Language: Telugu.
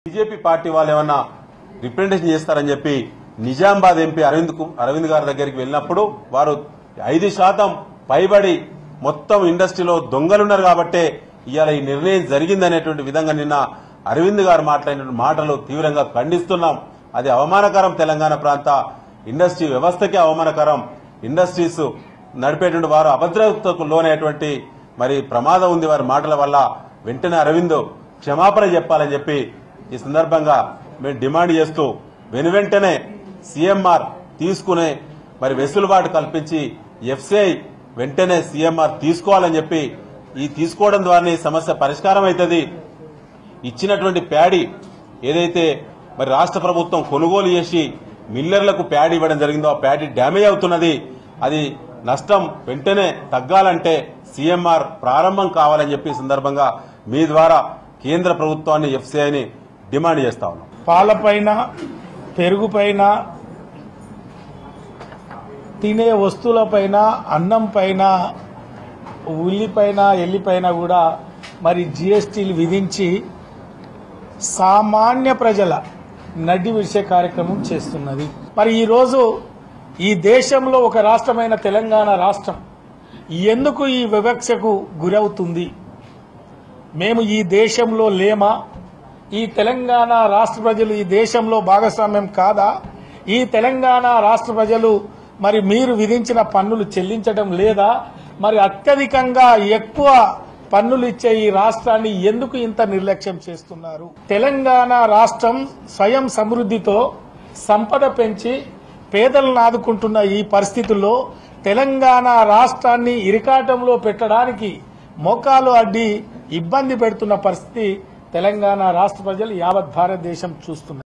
బీజేపీ పార్టీ వాళ్ళు ఏమన్నా రిప్రజెంటేషన్ చేస్తారని చెప్పి నిజామాబాద్ ఎంపీ అరవింద్ కు- అరవింద్ గారి దగ్గరికి వెళ్ళినప్పుడు వారు ఐదు శాతం పైబడి మొత్తం ఇండస్ట్రీలో దొంగలున్నారు కాబట్టే ఇవాళ ఈ నిర్ణయం జరిగిందనేటువంటి విధంగా నిన్న అరవింద్ గారు మాట్లాడిన మాటలు తీవ్రంగా ఖండిస్తున్నాం అది అవమానకరం తెలంగాణ ప్రాంత ఇండస్ట్రీ వ్యవస్థకే అవమానకరం ఇండస్ట్రీస్ నడిపేటువంటి వారు అభద్రతకు లోనైనటువంటి మరి ప్రమాదం ఉంది వారి మాటల వల్ల వెంటనే అరవింద్ క్షమాపణ చెప్పాలని చెప్పి ఈ సందర్భంగా మేము డిమాండ్ చేస్తూ వెనువెంటనే సీఎంఆర్ తీసుకునే మరి వెసులుబాటు కల్పించి ఎఫ్సిఐ వెంటనే సీఎంఆర్ తీసుకోవాలని చెప్పి ఈ తీసుకోవడం ద్వారానే ఈ సమస్య పరిష్కారం అవుతుంది ఇచ్చినటువంటి ప్యాడీ ఏదైతే మరి రాష్ట్ర ప్రభుత్వం కొనుగోలు చేసి మిల్లర్లకు ప్యాడీ ఇవ్వడం జరిగిందో ఆ ప్యాడీ డ్యామేజ్ అవుతున్నది అది నష్టం వెంటనే తగ్గాలంటే సీఎంఆర్ ప్రారంభం కావాలని చెప్పి ఈ సందర్భంగా మీ ద్వారా కేంద్ర ప్రభుత్వాన్ని ఎఫ్సీఐని డిమాండ్ చేస్తా ఉన్నాం పాలపైన పెరుగుపైన తినే వస్తువులపైన అన్నం పైన ఉల్లిపైన ఎల్లిపైన కూడా మరి జిఎస్టీలు విధించి సామాన్య ప్రజల నడ్డి విడిచే కార్యక్రమం చేస్తున్నది మరి ఈరోజు ఈ దేశంలో ఒక రాష్ట్రమైన తెలంగాణ రాష్ట్రం ఎందుకు ఈ వివక్షకు గురవుతుంది మేము ఈ దేశంలో లేమా ఈ తెలంగాణ రాష్ట్ర ప్రజలు ఈ దేశంలో భాగస్వామ్యం కాదా ఈ తెలంగాణ రాష్ట్ర ప్రజలు మరి మీరు విధించిన పన్నులు చెల్లించడం లేదా మరి అత్యధికంగా ఎక్కువ పన్నులు ఇచ్చే ఈ రాష్ట్రాన్ని ఎందుకు ఇంత నిర్లక్ష్యం చేస్తున్నారు తెలంగాణ రాష్ట్రం స్వయం సమృద్ధితో సంపద పెంచి పేదలను ఆదుకుంటున్న ఈ పరిస్థితుల్లో తెలంగాణ రాష్ట్రాన్ని ఇరికాటంలో పెట్టడానికి మోకాలు అడ్డి ఇబ్బంది పెడుతున్న పరిస్థితి తెలంగాణ రాష్ట్ర ప్రజలు యావత్ భారతదేశం చూస్తున్నారు